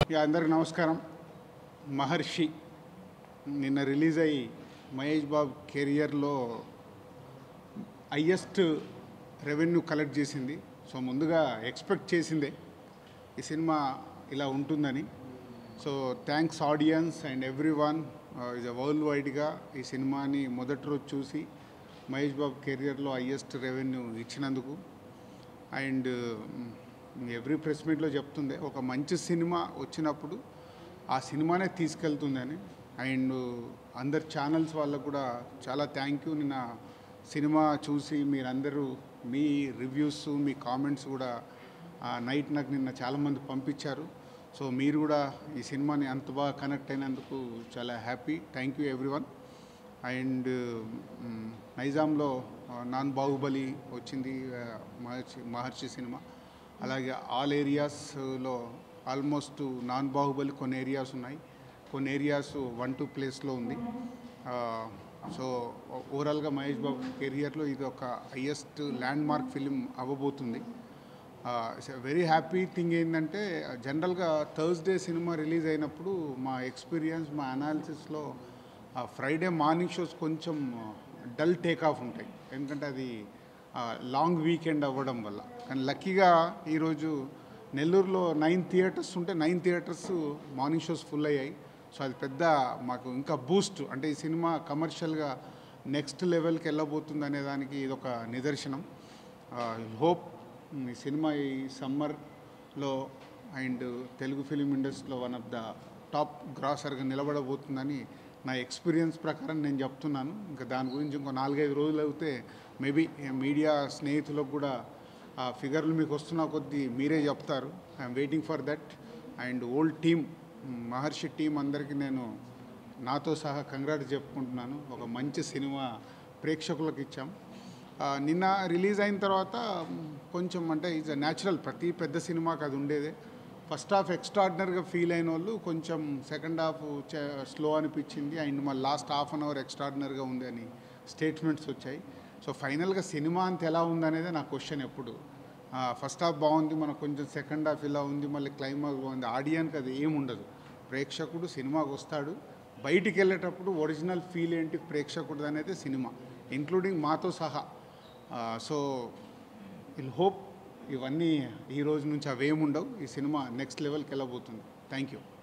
ఇక అందరికి నమస్కారం మహర్షి నిన్న రిలీజ్ అయ్యి మహేష్ బాబు కెరియర్లో హయ్యెస్ట్ రెవెన్యూ కలెక్ట్ చేసింది సో ముందుగా ఎక్స్పెక్ట్ చేసిందే ఈ సినిమా ఇలా ఉంటుందని so thanks audience and every one is world వైడ్గా ఈ సినిమాని మొదటి రోజు చూసి మహేష్ బాబు కెరియర్లో హయ్యెస్ట్ రెవెన్యూ ఇచ్చినందుకు అండ్ ఎవ్రీ ప్రెస్ మీట్లో చెప్తుంది ఒక మంచి సినిమా వచ్చినప్పుడు ఆ సినిమానే తీసుకెళ్తుందని అండ్ అందరు ఛానల్స్ వాళ్ళకు కూడా చాలా థ్యాంక్ యూ నిన్న సినిమా చూసి మీరందరూ మీ రివ్యూస్ మీ కామెంట్స్ కూడా నైట్ నాకు నిన్న చాలామంది పంపించారు సో మీరు కూడా ఈ సినిమాని అంత బాగా కనెక్ట్ అయినందుకు చాలా happy thank you everyone and hmm, నైజాంలో ఆ, నాన్ బాహుబలి వచ్చింది ఆ, మహర్షి మహర్షి సినిమా అలాగే ఆల్ ఏరియాస్లో ఆల్మోస్ట్ నాన్ బాహుబలి కొన్ని ఏరియాస్ ఉన్నాయి కొన్ని ఏరియాస్ వన్ టూ ప్లేస్లో ఉంది ఆ, సో ఓవరాల్గా మహేష్ బాబు కెరియర్లో ఇది ఒక హయ్యెస్ట్ ల్యాండ్ మార్క్ ఫిలిం అవ్వబోతుంది వెరీ హ్యాపీ థింగ్ ఏంటంటే జనరల్గా థర్స్డే సినిమా రిలీజ్ అయినప్పుడు మా ఎక్స్పీరియన్స్ మా అనాలిసిస్లో ఫ్రైడే మార్నింగ్ షోస్ కొంచెం డల్ టేక్ ఆఫ్ ఉంటాయి ఎందుకంటే అది లాంగ్ వీకెండ్ అవ్వడం వల్ల కానీ లక్కీగా ఈరోజు నెల్లూరులో నైన్ థియేటర్స్ ఉంటే nine theatres morning shows full అయ్యాయి సో అది పెద్ద మాకు ఇంకా బూస్ట్ అంటే ఈ సినిమా కమర్షియల్గా నెక్స్ట్ లెవెల్కి వెళ్ళబోతుంది అనే దానికి ఇది ఒక నిదర్శనం హోప్ ఈ సినిమా ఈ సమ్మర్లో అండ్ తెలుగు ఫిలిం ఇండస్ట్రీలో వన్ ఆఫ్ ద టాప్ గ్రాసర్గా నిలబడబోతుందని నా ఎక్స్పీరియన్స్ ప్రకారం నేను చెప్తున్నాను ఇంకా దాని గురించి ఇంకో నాలుగైదు రోజులు అయితే మేబీ మీడియా స్నేహితులకు కూడా ఆ ఫిగర్లు మీకు వస్తున్న కొద్దీ మీరే చెప్తారు I'm waiting for that and old team Maharshi team అందరికీ నేను నాతో సహా కంగ్రాట్స్ చెప్పుకుంటున్నాను ఒక మంచి సినిమా ప్రేక్షకులకు ఇచ్చాం ఆ, నిన్న రిలీజ్ అయిన తర్వాత మ్, కొంచెం అంటే ఇట్స్ న్యాచురల్ ప్రతి పెద్ద సినిమాకి అది ఉండేదే ఫస్ట్ హాఫ్ ఎక్స్ట్రాడినరీగా ఫీల్ అయిన వాళ్ళు కొంచెం సెకండ్ హాఫ్ స్లో అనిపించింది అండ్ మళ్ళీ లాస్ట్ హాఫ్ అన్ అవర్ ఎక్స్ట్రాడినరీగా ఉంది అని స్టేట్మెంట్స్ వచ్చాయి సో ఫైనల్గా సినిమా అంత ఎలా ఉందనేదే నా క్వశ్చన్ ఎప్పుడు ఫస్ట్ హాఫ్ బాగుంది మనకు కొంచెం సెకండ్ హాఫ్ ఇలా ఉంది మళ్ళీ క్లైమాక్స్ బాగుంది ఆడియన్కి అది ఏం ఉండదు ప్రేక్షకుడు సినిమాకి వస్తాడు బయటికి వెళ్ళేటప్పుడు ఒరిజినల్ ఫీల్ ఏంటి ప్రేక్షకుడు అనేది సినిమా ఇంక్లూడింగ్ మాతో సహా సో విల్ హోప్ ఇవన్నీ ఈ రోజు నుంచి అవేముండవు ఈ సినిమా నెక్స్ట్ లెవెల్కి వెళ్ళబోతుంది థ్యాంక్ యూ